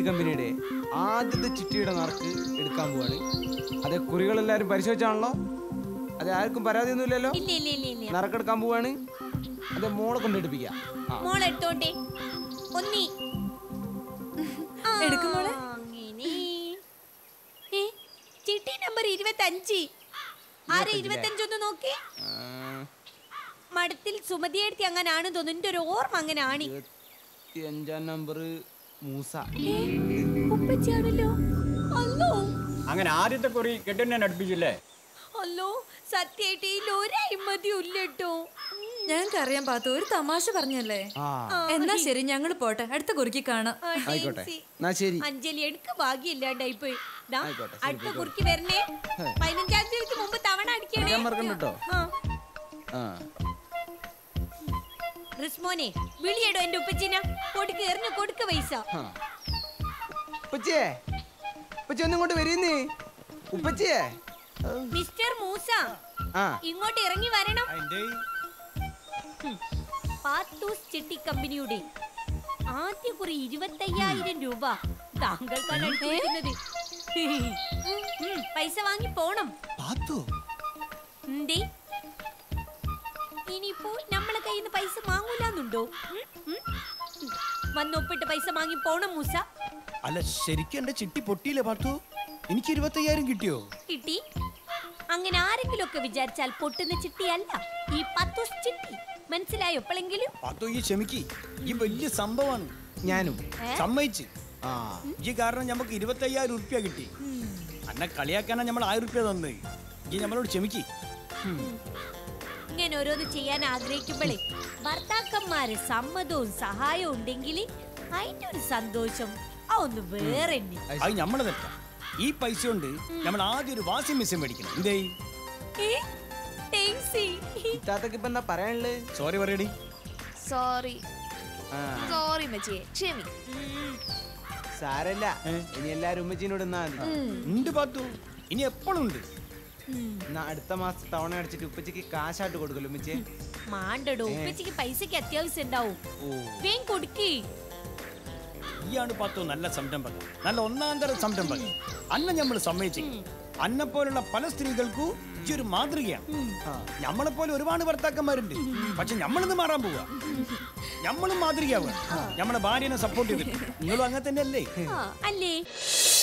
കമ്പനിയുടെ ആദ്യത്തെ ചിട്ടിയുടെ നറുക്ക് എടുക്കാൻ പോവാണ് അതെ കുറികളെല്ലാരും പരിശോധിച്ചാണല്ലോ അതെ ആർക്കും പരാതിയൊന്നുമില്ലല്ലോ ഇല്ല ഇല്ല ഇല്ല ഇല്ല നറുക്കെടുക്കാൻ പോവാണ് അതെ മോളെ കൊണ്ട് എടുപ്പിക്കാം ആ മോൾ എടുത്തോട്ടെ ഒന്നി ആ, എടുക്ക് മോളെ. അങ്ങനെ. ഏ, ചിട്ടി നമ്പർ ഇരുപത്തഞ്ച് ആരെ ഇരുപത്തഞ്ചൊന്ന് നോക്കി ആ, മഠത്തിൽ സുമതിയെടുത്തി അങ്ങനാണ് തോന്നുന്നു എന്റെ ഒരു ഓർമ്മ അങ്ങനാണ് ഇരുപത്തിയഞ്ചാം നമ്പർ മൂസ ഉപ്പച്ചിയാണല്ലോ അല്ലോ അങ്ങനെ ആദ്യത്തെ കുറി കെട്ടിനെ അടുപ്പിച്ചില്ലേ അല്ലോ സത്യായിട്ട് ഇതിൽ ഒരഴിമതിയും ഇല്ല കേട്ടോ ഞങ്ങൾക്കറിയാം പാത്തു ഒരു തമാശ പറഞ്ഞല്ലേ ആ എന്നാ ശരി ഞങ്ങൾ പോട്ടെ അടുത്ത കുറുക്കി കാണാം ആയിക്കോട്ടെ എന്നാ ശരി അഞ്ജലി എനിക്ക് ഭാഗ്യമില്ലാണ്ടായി പോയി ദാ, ആയിക്കോട്ടെ, ശരി, അടുത്ത കുറുക്കി വരണേ പതിനഞ്ചാം തീയതിക്ക് മുമ്പ് തവണ അടിക്കണേ ഞാൻ മറക്കണ്ട കേട്ടോ ആ. ആ റിസ്മോനെ വിളിയടോ എന്റെ ഉപ്പച്ചിന കൊടുക്ക് എറിഞ്ഞു കൊടുക്ക പൈസ ആ. ഉപ്പച്ചിയേ ഉപ്പച്ചി ഒന്നും ഇങ്ങോട്ട് വരുന്നേ ഉപ്പച്ചിയേ മിസ്റ്റർ മൂസ ആ ഇങ്ങോട്ട് ഇറങ്ങി വരണം ഹും. പാത്തൂസ് ചിട്ടി കമ്പനിയുടെ ആദ്യ കുറി ഇരുപത്തയ്യായിരം രൂപ താങ്കൾക്കാണ് എടുത്തിരിക്കുന്നത് ഉം, പൈസ വാങ്ങി പോണം പാത്തു എന്തേ ഇനിയിപ്പോ നമ്മളെ കയ്യിൽ നിന്ന് പൈസ വാങ്ങൂലെന്നുണ്ടോ വന്നൊപ്പിട്ട് പൈസ വാങ്ങി പോണം മൂസ അല്ല ശരിക്കും എന്റെ ചിട്ടി പൊട്ടിയില്ലേ പാത്തു എനിക്ക് ഇരുപത്തയ്യായിരം കിട്ടിയോ കിട്ടി അങ്ങനെ ആരെങ്കിലും ഒക്കെ വിചാരിച്ചാൽ പൊട്ടുന്ന ചിട്ടിയല്ല ഈ പത്തൂസ് ചിട്ടി മനസ്സിലായോ എപ്പോഴെങ്കിലും പാത്തു ഈ ക്ഷമിക്ക് ഈ വലിയ സംഭവമാണ് ഞാനും സമ്മതിച്ച് ആ ഈ കാരണം നമുക്ക് ഇരുപത്തയ്യായിരം ഉറുപ്പ്യ കിട്ടി അന്നെ കളിയാക്കാനാ നമ്മൾ ആയിരം ഉറുപ്പ്യ തന്നത് ഈ നമ്മളോട് ക്ഷമിക്ക് ഇങ്ങനെ ഓരോന്ന് ചെയ്യാൻ ആഗ്രഹിക്കുമ്പോഴേ ഭർത്താക്കന്മാര് സമ്മതവും സഹായവും ഉണ്ടെങ്കിൽ അതിന്റെ ഒരു സന്തോഷം ആ ഒന്ന് വേറെ തന്നെ. അത് നമ്മളെ തെറ്റാ ഈ പൈസ കൊണ്ട് നമ്മൾ ആദ്യം ഒരു വാഷിംഗ് മെഷീൻ മേടിക്കണം എന്തേ ഏ? ടേക്സി. ഇത്താത്തക്ക് ഇപ്പൊ എന്താ പറയാനുള്ളത് സോറി പറയടി സോറി ആ സോറി മച്ചിയെ ക്ഷമി ഉം. സാരല്ല ഇനി എല്ലാരും ഉമ്മച്ചീനോട് എന്നാ മതി ഉണ്ട് പാത്തു ഇനി എപ്പോഴും ഉണ്ട് എന്നാ അടുത്ത മാസം തവണ അടിച്ചിട്ട് ഉപ്പച്ചിക്ക് കാശായിട്ട് കൊടുക്കല്ലോ ഉമ്മച്ചേ മാണ്ടടോ ഉപ്പച്ചിക്ക് പൈസക്ക് അത്യാവശ്യം ഉണ്ടാവും ഓ വേഗം കൊടുക്കേ ഈയാണ് പാത്തു നല്ല സംരംഭകൻ നല്ല ഒന്നാം തരം സംരംഭകൻ അന്ന നമ്മൾ സമ്മതിച്ചു അന്നെ പോലുള്ള പല സ്ത്രീകൾക്കും ഈ ഒരു മാതൃകയാണ് നമ്മളെ പോലെ ഒരുപാട് ഭർത്താക്കന്മാരുണ്ട് പക്ഷെ നമ്മളിന്ന് മാറാൻ പോവുക നമ്മളും മാതൃകയാവുക നമ്മളെ ഭാര്യനെ സപ്പോർട്ട് ചെയ്തിട്ട് നിങ്ങളും അങ്ങനെ തന്നെയല്ലേ അല്ലേ